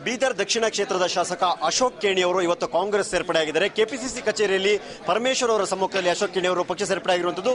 ಬೀದರ್ ದಕ್ಷಿಣ ಕ್ಷೇತ್ರದ ಶಾಸಕ ಅಶೋಕ್ ಕೇಣಿ ಅವರು ಇವತ್ತು ಕಾಂಗ್ರೆಸ್ ಸೇರ್ಪಡೆಯಾಗಿದ್ದಾರೆ ಕೆಪಿಸಿಸಿ ಕಚೇರಿಯಲ್ಲಿ ಪರಮೇಶ್ವರ್ ಅವರ ಸಮ್ಮುಖದಲ್ಲಿ ಅಶೋಕ್ ಕೇಣಿ ಅವರು ಪಕ್ಷ ಸೇರ್ಪಡೆ ಆಗಿರುವಂತದ್ದು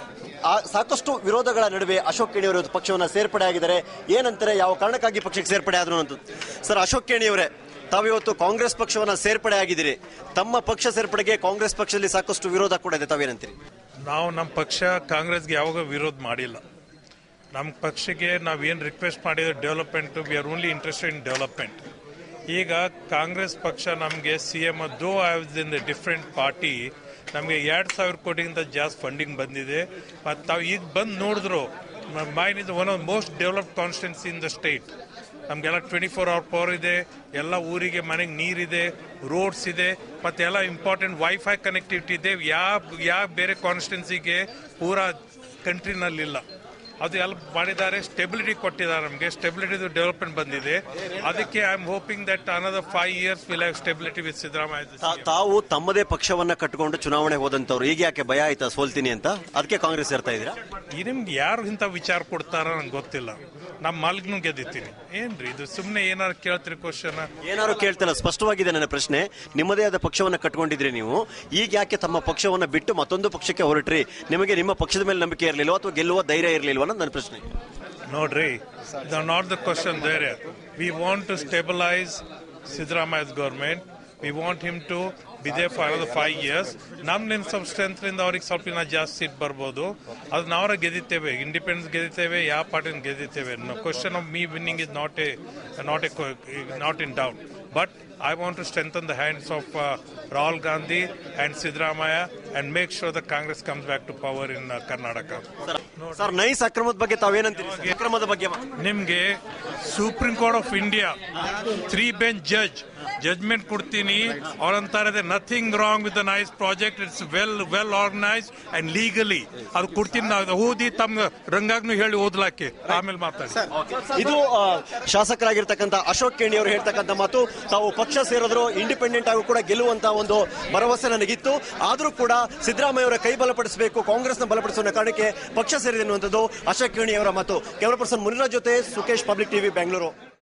ಆ ಸಾಕಷ್ಟು ವಿರೋಧಗಳ ನಡುವೆ ಅಶೋಕ್ ಕೇಣಿ ಅವರು ಇವತ್ತು ಪಕ್ಷವನ್ನು ಸೇರ್ಪಡೆ ಆಗಿದ್ದಾರೆ ಏನಂತಾರೆ ಯಾವ ಕಾರಣಕ್ಕಾಗಿ ಪಕ್ಷಕ್ಕೆ ಸೇರ್ಪಡೆ ಆದ್ರು ಅಂತ ಸರ್ ಅಶೋಕ್ ಕೇಣಿ ಅವರೇ ತಾವಿವತ್ತು ಕಾಂಗ್ರೆಸ್ ಪಕ್ಷವನ್ನ ಸೇರ್ಪಡೆ ಆಗಿದ್ದೀರಿ ತಮ್ಮ ಪಕ್ಷ ಸೇರ್ಪಡೆಗೆ ಕಾಂಗ್ರೆಸ್ ಪಕ್ಷದಲ್ಲಿ ಸಾಕಷ್ಟು ವಿರೋಧ ಕೂಡ ಇದೆ ತಾವೇನಂತೀರಿ ನಾವು ನಮ್ಮ ಪಕ್ಷ ಕಾಂಗ್ರೆಸ್ಗೆ ಯಾವಾಗ ವಿರೋಧ ಮಾಡಿಲ್ಲ ನಮ್ಮ ಪಕ್ಷಕ್ಕೆ ನಾವೇನು ರಿಕ್ವೆಸ್ಟ್ ಮಾಡಿದ್ರೆ development we are only interested in development ಈಗ ಕಾಂಗ್ರೆಸ್ ಪಕ್ಷ ನಮಗೆ C M though haves in the different party ನಮಗೆ ಎರಡು ಸಾವಿರ ಕೋಟಿಗಿಂತ ಜಾಸ್ತಿ ಫಂಡಿಂಗ್ ಬಂದಿದೆ ಮತ್ತು ತಾವು ಈಗ ಬಂದು ನೋಡಿದ್ರು mine is one of most developed constituency in the state ನಮಗೆಲ್ಲ ಟ್ವೆಂಟಿ ಫೋರ್ ಅವರ್ ಪವರ್ ಇದೆ ಎಲ್ಲ ಊರಿಗೆ ಮನೆಗೆ ನೀರಿದೆ ರೋಡ್ಸ್ ಇದೆ ಮತ್ತೆ ಎಲ್ಲ ಇಂಪಾರ್ಟೆಂಟ್ ವೈಫೈ ಕನೆಕ್ಟಿವಿಟಿ ಇದೆ ಯಾವ ಯಾವ ಬೇರೆ ಕಾನ್ಸ್ಟಿಟ್ಯೂನ್ಸಿಗೆ ಪೂರಾ ಕಂಟ್ರಿನಲ್ಲಿಲ್ಲ ಅದು ಎಲ್ಲ ಮಾಡಿದ್ದಾರೆ ಸ್ಟೆಬಿಲಿಟಿ ಕೊಟ್ಟಿದ್ದಾರೆ ನಮಗೆ ಸ್ಟೆಬಿಲಿಟಿ ಡೆವಲಪ್ಮೆಂಟ್ ಬಂದಿದೆ ಅದಕ್ಕೆ I am hoping that another five years will have stability with Siddaramaiah ತಾ- ತಾವು ತಮ್ಮದೇ ಪಕ್ಷವನ್ನ ಕಟ್ಕೊಂಡು ಚುನಾವಣೆ ಹೋದಂತವ್ರು ಈಗ ಯಾಕೆ ಭಯ ಆಯ್ತಾ ಸೋಲ್ತೀನಿ ಅಂತ ಅದಕ್ಕೆ ಕಾಂಗ್ರೆಸ್ ಸೇರ್ತಾ ಇದ್ದೀರಾ ಈ ನಿಮ್ಗೆ ಯಾರು ಇಂಥ ವಿಚಾರ ಕೊಡ್ತಾರ ನಂಗೆ ಗೊತ್ತಿಲ್ಲ ನಮ್ಮ ಮಲ್ಗ್ನು ಗೆದ್ದಿದ್ದೀನಿ ಏನ್ರಿ ಇದು ಸುಮ್ಮನೆ ಏನಾರು ಕೇಳ್ತೀರಿ ಕ್ವಶನ್ ಏನಾದ್ರು ಕೇಳ್ತಿಲ್ಲ ಸ್ಪಷ್ಟವಾಗಿದೆ ನನ್ನ ಪ್ರಶ್ನೆ ನಿಮ್ಮದೇ ಆದ ಪಕ್ಷವನ್ನ ಕಟ್ಕೊಂಡಿದ್ರಿ ನೀವು ಈಗ ಯಾಕೆ ತಮ್ಮ ಪಕ್ಷವನ್ನ ಬಿಟ್ಟು ಮತ್ತೊಂದು ಪಕ್ಷಕ್ಕೆ ಹೊರಟ್ರಿ ನಿಮಗೆ ನಿಮ್ಮ ಪಕ್ಷದ ಮೇಲೆ ನಂಬಿಕೆ ಇರಲಿಲ್ವಾ ಅಥವಾ ಗೆಲ್ಲುವ ಧೈರ್ಯ ಇರಲಿಲ್ವಾ ಅನ್ನೋದು ನನ್ನ ಪ್ರಶ್ನೆ ನೋಡ್ರಿ ನಾಟ್ ದ ಕ್ವಶನ್ ಬೇರೆ we want to stabilize Siddaramaiah's government we want him to be there for ಅದ ಫೈವ್ ಇಯರ್ಸ್ ನಮ್ಲಿಂದ ಸ್ವಲ್ಪ ಸ್ಟ್ರೆಂತ್ರಿಂದ ಅವ್ರಿಗೆ ಸ್ವಲ್ಪ ಇನ್ನ ಜಾಸ್ತಿ ಸೀಟ್ ಬರ್ಬೋದು ಅದು ನಾವರ ಗೆದ್ದಿತ್ತೇವೆ ಇಂಡಿಪೆಂಡೆನ್ಸ್ ಗೆದ್ದಿತ್ತೇವೆ ಯಾವ ಪಾರ್ಟಿನ ಗೆದ್ದಿತ್ತೇವೆ question of me winning is not a not a not in doubt but I want to strengthen the hands of uh, Rahul Gandhi and Sidramaya and make sure the Congress comes back to power in uh, Karnataka. Sir NICE ಅಕ್ರಮದ ಬಗ್ಗೆ ತಾವೇನಂತೀರಿ ಅಕ್ರಮದ ಬಗ್ಗೆ ನಿಮ್ಗೆ supreme court of India three bench judge judgement ಕೊಡ್ತೀನಿ ಅವ್ರಂತಾರೆ nothing wrong with NICE project it's well well organise and legally ಅದು ಕೊಡ್ತೀನಿ ನಾವು ಓದಿ ತಮ್ಮ ರಂಗಾಗ್ನು ಹೇಳಿ ಓದ್ಲಾಕೆ ಆಮೇಲೆ ಮಾತಾಡಿ ಇದು ಆ, ಶಾಸಕರಾಗಿರ್ತಕ್ಕಂಥ ಅಶೋಕ್ ಕೇಣಿ ಅವರು ಹೇಳ್ತಕ್ಕಂಥ ಮಾತು ತಾವು ಪಕ್ಷ ಸೇರಿದ್ರು ಇಂಡಿಪೆಂಡೆಂಟ್ ಆಗಿ ಕೂಡ ಗೆಲ್ಲುವಂತ ಒಂದು ಭರವಸೆ ನನಗಿತ್ತು ಆದ್ರೂ ಕೂಡ ಸಿದ್ದರಾಮಯ್ಯ ಅವರ ಕೈ ಬಲಪಡಿಸಬೇಕು ಕಾಂಗ್ರೆಸ್ನ ಬಲಪಡಿಸುವ ಕಾರಣಕ್ಕೆ ಪಕ್ಷ ಸೇರಿದೆ ಅನ್ನುವಂಥದ್ದು ಅಶೋಕ್ ಕೇಣಿ ಅವರ ಮಾತು ಕೇವಲ ಪರ್ಸನ್ ಮುನಿರಾಜ್ ಜೊತೆ ಸುಖೇಶ್ ಪಬ್ಲಿಕ್ ಟಿವಿ ಬೆಂಗಳೂರು